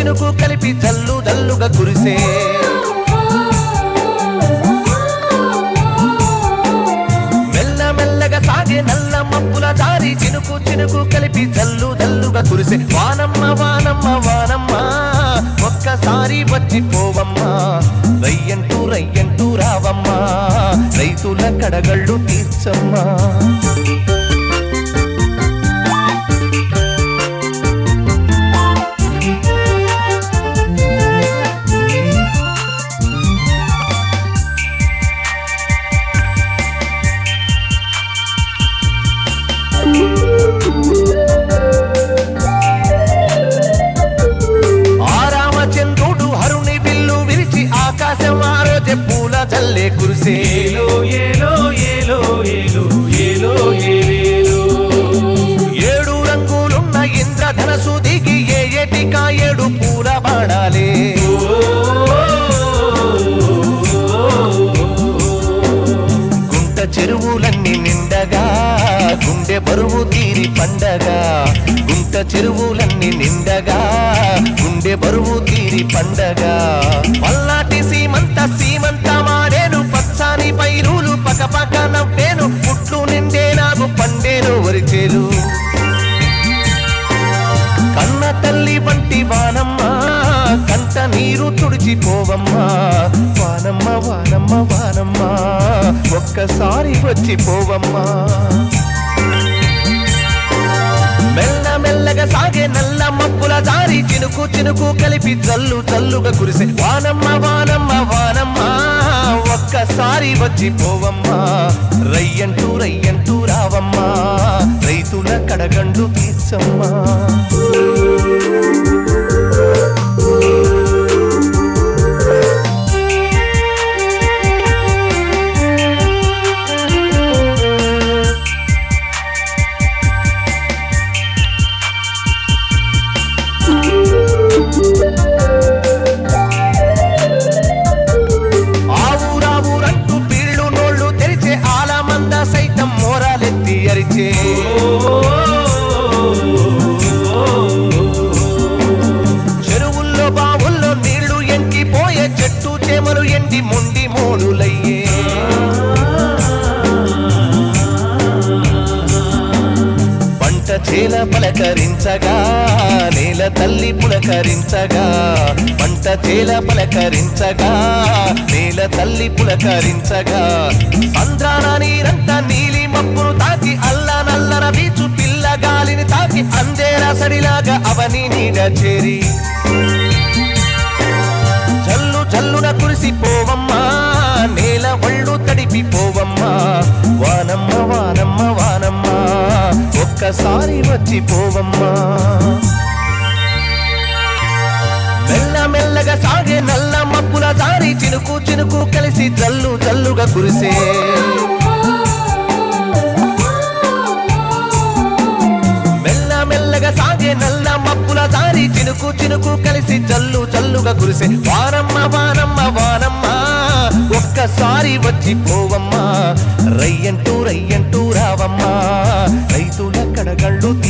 చినుకు కలిపి జల్లు జల్లుగా కురిసే మెల్ల మెల్లగా సాగే నల్ల మబ్బుల దారి చినుకు చినుకు కలిపి జల్లు జల్లుగా కురిసే వానమ్మ వానమ్మ వానమ్మ ఒక్కసారి వచ్చి పోవమ్మా రయ్యంటూ రయ్యంటూ రావమ్మా రైతుల కడగళ్ళు తీర్చమ్మా ఆ రామచంద్రుడు హరుని విల్లు విరిచి ఆకాశం ఆ రోజే పూల జల్లే కురిసే ఏలో ఏలో ఏలో ఏలో ఏలో ఏలేలో ఏడు రంగులున్న ఇంద్రధనసు దిగి ఏ ఏటికా ఏడు పూల బాణాలే గుంట చెరువులన్నీ నిండగా గుండె బరువు తీరి పండగా గుంట చెరువులన్నీ నిండగా గుండె బరువు తీరి పండగా పల్నాటి సీమంత సీమంత మాడేను పచ్చాని పైరులు పక పక నవ్వేను పుట్లు నిండే నాకు పండేను వరిచేలు కన్న తల్లి వంటి వానమ్మ కంట నీరు తుడిచిపోవమ్మా వానమ్మ వానమ్మ వానమ్మ ఒక్కసారి వచ్చి పోవమ్మా మెల్ల మెల్లగా సాగే నల్ల మబ్బుల దారి చినుకు చినుకు కలిపి జల్లు జల్లుగా కురిసే వానమ్మ వానమ్మ వానమ్మ ఒక్కసారి వచ్చి పోవమ్మా రయ్యంటూ రయ్యంటూ రావమ్మా రైతుల కడగండు తీర్చమ్మా ఆవురా ఊరంటూ పీళ్ళు నోళ్ళు తెరిచే ఆలమంద సైతం మోరాలెత్తి అరిచే చెరువుల్లో బావుల్లో నీళ్లు ఎంకిపోయే చెట్టు చేమలు ఎండి మొండి మోడులయ్యే పంట చేల పలకరించగా నేల తల్లి పులకరించగా పంట చేల పలకరించగా నేల తల్లి పులకరించగా సంద్రాన నీరంతా నీలి మబ్బును తాకి అల్ల నల్లన బీచు పిల్ల గాలిని తాకి అందేర సడిలాగా అవని నీడ చేరి జల్లు జల్లున కురిసిపోవమ్మా నేల ఒళ్ళు తడిపిపోవమ్మా వానమ్మ వానమ్మ వానమ్మ ఒక్కసారి వచ్చి పోవమ్మా మెల్ల మెల్లగా సాగే నల్ల మబ్బుల దారి చినుకు చినుకు కలిసి జల్లు జల్లుగా కురిసే మెల్ల మెల్లగా సాగే నల్ల మబ్బుల దారి చినుకు చినుకు కలిసి జల్లు జల్లుగా కురిసే వానమ్మ వానమ్మ వానమ్మ ఒక్కసారి వచ్చి పోవమ్మా రయ్యంటూ రయ్యంటూ రావమ్మా రైతుల కడగళ్ళు